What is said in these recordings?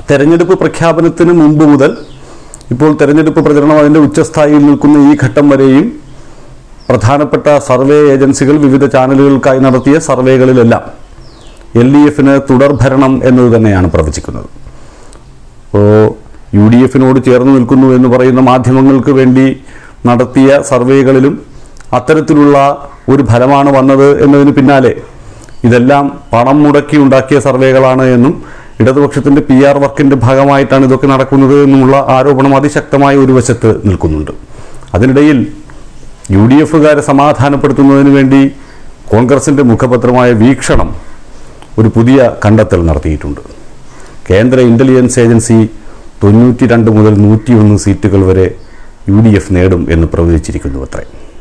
തെരഞ്ഞെടുപ്പ് പ്രഖ്യാപനത്തിന് മുമ്പ് മുതൽ ഇപ്പോൾ തെരഞ്ഞെടുപ്പ് പ്രചരണം അതിൻ്റെ ഉച്ചസ്ഥായിയിൽ നിൽക്കുന്ന ഈ ഘട്ടം വരെയും പ്രധാനപ്പെട്ട സർവേ ഏജൻസികൾ വിവിധ ചാനലുകൾക്കായി നടത്തിയ സർവേകളിലെല്ലാം എൽ ഡി എഫിന് തുടർഭരണം എന്നത് തന്നെയാണ് പ്രവചിക്കുന്നത് ഇപ്പോൾ യു ഡി എഫിനോട് ചേർന്ന് നിൽക്കുന്നു എന്ന് പറയുന്ന മാധ്യമങ്ങൾക്ക് വേണ്ടി നടത്തിയ സർവേകളിലും അത്തരത്തിലുള്ള ഒരു ഫലമാണ് വന്നത് എന്നതിന് പിന്നാലെ ഇതെല്ലാം പണം മുടക്കി ഉണ്ടാക്കിയ സർവേകളാണ് എന്നും ഇടതുപക്ഷത്തിൻ്റെ പി ആർ വർക്കിൻ്റെ ഭാഗമായിട്ടാണ് ഇതൊക്കെ നടക്കുന്നത് എന്നുമുള്ള ആരോപണം അതിശക്തമായ ഒരു വശത്ത് നിൽക്കുന്നുണ്ട് അതിനിടയിൽ യു ഡി എഫുകാരെ സമാധാനപ്പെടുത്തുന്നതിന് വേണ്ടി കോൺഗ്രസിൻ്റെ മുഖപത്രമായ വീക്ഷണം ഒരു പുതിയ കണ്ടെത്തൽ നടത്തിയിട്ടുണ്ട് കേന്ദ്ര ഇൻ്റലിജൻസ് ഏജൻസി തൊണ്ണൂറ്റി രണ്ട് മുതൽ നൂറ്റിയൊന്ന് സീറ്റുകൾ വരെ യു ഡി എഫ് നേടും എന്ന് പ്രവചിച്ചിരിക്കുന്നു അത്രേ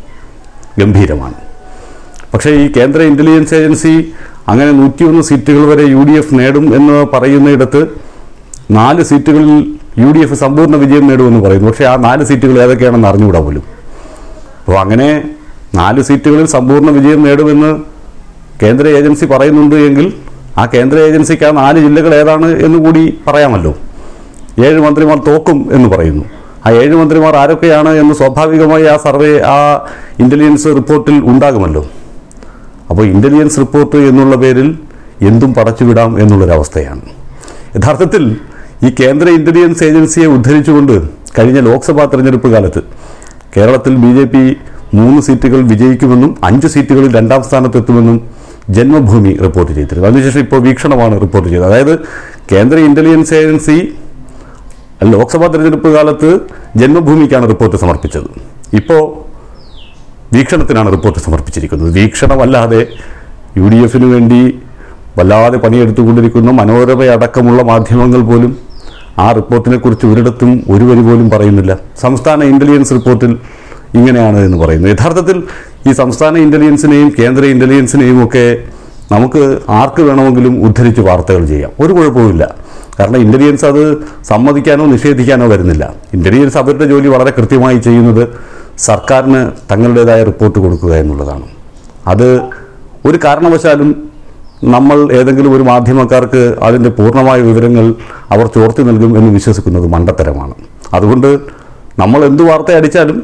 ഗംഭീരമാണ് പക്ഷേ ഈ കേന്ദ്ര ഇൻ്റലിജൻസ് ഏജൻസി അങ്ങനെ നൂറ്റിയൊന്ന് സീറ്റുകൾ വരെ യു ഡി എഫ് നേടും എന്ന് പറയുന്നയിടത്ത് നാല് സീറ്റുകളിൽ യു ഡി എഫ് സമ്പൂർണ്ണ വിജയം നേടുമെന്ന് പറയുന്നു പക്ഷേ ആ നാല് സീറ്റുകൾ ഏതൊക്കെയാണെന്ന് അറിഞ്ഞുകൂടാ പോലും അപ്പോൾ അങ്ങനെ നാല് സീറ്റുകളിൽ സമ്പൂർണ്ണ വിജയം നേടുമെന്ന് കേന്ദ്ര ഏജൻസി പറയുന്നുണ്ട് എങ്കിൽ ആ കേന്ദ്ര ഏജൻസിക്ക് ആ നാല് ജില്ലകൾ ഏതാണ് എന്ന് കൂടി പറയാമല്ലോ ഏഴ് മന്ത്രിമാർ തോക്കും എന്ന് പറയുന്നു ആ ഏഴ് മന്ത്രിമാർ ആരൊക്കെയാണ് എന്ന് സ്വാഭാവികമായി ആ സർവേ ആ ഇൻ്റലിജൻസ് റിപ്പോർട്ടിൽ ഉണ്ടാകുമല്ലോ അപ്പോൾ ഇൻ്റലിജൻസ് റിപ്പോർട്ട് എന്നുള്ള പേരിൽ എന്തും പടച്ചുവിടാം എന്നുള്ളൊരവസ്ഥയാണ് യഥാർത്ഥത്തിൽ ഈ കേന്ദ്ര ഇൻ്റലിജൻസ് ഏജൻസിയെ ഉദ്ധരിച്ചുകൊണ്ട് കഴിഞ്ഞ ലോക്സഭാ തെരഞ്ഞെടുപ്പ് കാലത്ത് കേരളത്തിൽ ബി ജെ പി മൂന്ന് സീറ്റുകൾ വിജയിക്കുമെന്നും അഞ്ച് സീറ്റുകളിൽ രണ്ടാം സ്ഥാനത്തെത്തുമെന്നും ജന്മഭൂമി റിപ്പോർട്ട് ചെയ്തിരുന്നു അതിനുശേഷം ഇപ്പോൾ വീക്ഷണമാണ് റിപ്പോർട്ട് ചെയ്തത് അതായത് കേന്ദ്ര ഇൻ്റലിജൻസ് ഏജൻസി ലോക്സഭാ തെരഞ്ഞെടുപ്പ് കാലത്ത് ജന്മഭൂമിക്കാണ് റിപ്പോർട്ട് സമർപ്പിച്ചത് ഇപ്പോൾ വീക്ഷണത്തിനാണ് റിപ്പോർട്ട് സമർപ്പിച്ചിരിക്കുന്നത് വീക്ഷണമല്ലാതെ യു ഡി എഫിന് വേണ്ടി വല്ലാതെ പണിയെടുത്തുകൊണ്ടിരിക്കുന്ന മനോരമയടക്കമുള്ള മാധ്യമങ്ങൾ പോലും ആ റിപ്പോർട്ടിനെ കുറിച്ച് ഒരിടത്തും ഒരു വരി പോലും പറയുന്നില്ല സംസ്ഥാന ഇൻ്റലിജൻസ് റിപ്പോർട്ടിൽ ഇങ്ങനെയാണ് എന്ന് പറയുന്നു യഥാർത്ഥത്തിൽ ഈ സംസ്ഥാന ഇൻ്റലിജൻസിനെയും കേന്ദ്ര ഇൻ്റലിജൻസിനെയും ഒക്കെ നമുക്ക് ആർക്ക് വേണമെങ്കിലും ഉദ്ധരിച്ച് വാർത്തകൾ ചെയ്യാം ഒരു കുഴപ്പവുമില്ല കാരണം ഇൻ്റലിജൻസ് അത് സമ്മതിക്കാനോ നിഷേധിക്കാനോ വരുന്നില്ല ഇൻ്റലിജൻസ് അവരുടെ ജോലി വളരെ കൃത്യമായി ചെയ്യുന്നത് സർക്കാരിന് തങ്ങളുടേതായ റിപ്പോർട്ട് കൊടുക്കുക എന്നുള്ളതാണ് അത് ഒരു കാരണവശാലും നമ്മൾ ഏതെങ്കിലും ഒരു മാധ്യമക്കാർക്ക് അതിൻ്റെ പൂർണ്ണമായ വിവരങ്ങൾ അവർ ചോർത്തി നൽകും എന്ന് വിശ്വസിക്കുന്നത് മണ്ടത്തരമാണ് അതുകൊണ്ട് നമ്മൾ എന്ത് വാർത്ത അടിച്ചാലും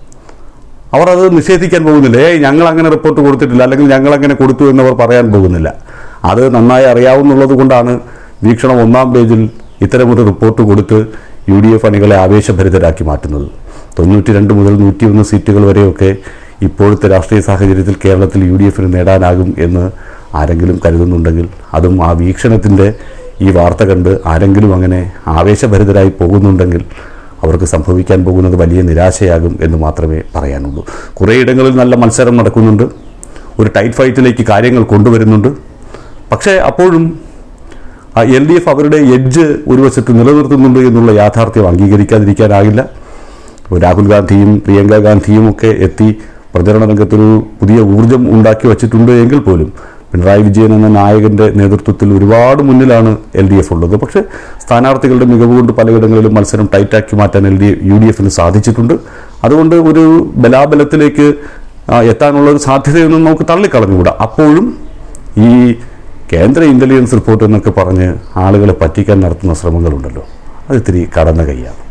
അവർ അത് നിഷേധിക്കാൻ പോകുന്നില്ല ഏയ് ഞങ്ങൾ അങ്ങനെ റിപ്പോർട്ട് കൊടുത്തിട്ടില്ല അല്ലെങ്കിൽ ഞങ്ങൾ അങ്ങനെ കൊടുത്തു എന്നവർ പറയാൻ പോകുന്നില്ല അത് നന്നായി അറിയാവുന്നുള്ളത് കൊണ്ടാണ് വീക്ഷണം ഒന്നാം പേജിൽ ഇത്തരമൊരു റിപ്പോർട്ട് കൊടുത്ത് യു ഡി എഫ് അണികളെ ആവേശഭരിതരാക്കി മാറ്റുന്നത് തൊണ്ണൂറ്റി രണ്ട് മുതൽ നൂറ്റിയൊന്ന് സീറ്റുകൾ വരെയൊക്കെ ഇപ്പോഴത്തെ രാഷ്ട്രീയ സാഹചര്യത്തിൽ കേരളത്തിൽ യു ഡി എഫിന് നേടാനാകും എന്ന് ആരെങ്കിലും കരുതുന്നുണ്ടെങ്കിൽ അതും ആ വീക്ഷണത്തിൻ്റെ ഈ വാർത്ത കണ്ട് ആരെങ്കിലും അങ്ങനെ ആവേശഭരിതരായി പോകുന്നുണ്ടെങ്കിൽ അവർക്ക് സംഭവിക്കാൻ പോകുന്നത് വലിയ നിരാശയാകും എന്ന് മാത്രമേ പറയാനുള്ളൂ കുറേ ഇടങ്ങളിൽ നല്ല മത്സരം നടക്കുന്നുണ്ട് ഒരു ടൈറ്റ് ഫൈറ്റിലേക്ക് കാര്യങ്ങൾ കൊണ്ടുവരുന്നുണ്ട് പക്ഷേ അപ്പോഴും എൽ ഡി എഫ് അവരുടെ എഡ്ജ് ഒരു വശത്ത് നിലനിർത്തുന്നുണ്ട് എന്നുള്ള യാഥാർത്ഥ്യം അംഗീകരിക്കാതിരിക്കാനാകില്ല ഇപ്പോൾ രാഹുൽ ഗാന്ധിയും പ്രിയങ്ക ഗാന്ധിയും ഒക്കെ എത്തി പ്രചരണ രംഗത്തൊരു പുതിയ ഊർജം ഉണ്ടാക്കി വച്ചിട്ടുണ്ട് എങ്കിൽ പോലും പിണറായി വിജയൻ എന്ന നായകന്റെ നേതൃത്വത്തിൽ ഒരുപാട് മുന്നിലാണ് എൽ ഡി എഫ് ഉള്ളത് പക്ഷേ സ്ഥാനാർത്ഥികളുടെ മികവ് കൊണ്ട് പലയിടങ്ങളിലും മത്സരം ടൈറ്റാക്കി മാറ്റാൻ എൽ ഡി യു ഡി എഫിന് സാധിച്ചിട്ടുണ്ട് അതുകൊണ്ട് ഒരു ബലാബലത്തിലേക്ക് ആ, എത്താനുള്ള ഒരു സാധ്യതയൊന്നും നമുക്ക് തള്ളിക്കളഞ്ഞുകൂടാ അപ്പോഴും ഈ കേന്ദ്ര ഇൻ്റലിജൻസ് റിപ്പോർട്ട് എന്നൊക്കെ പറഞ്ഞ് ആളുകളെ പറ്റിക്കാൻ നടത്തുന്ന ശ്രമങ്ങളുണ്ടല്ലോ അത് ഇത്തിരി കടന്ന കൈയാണ്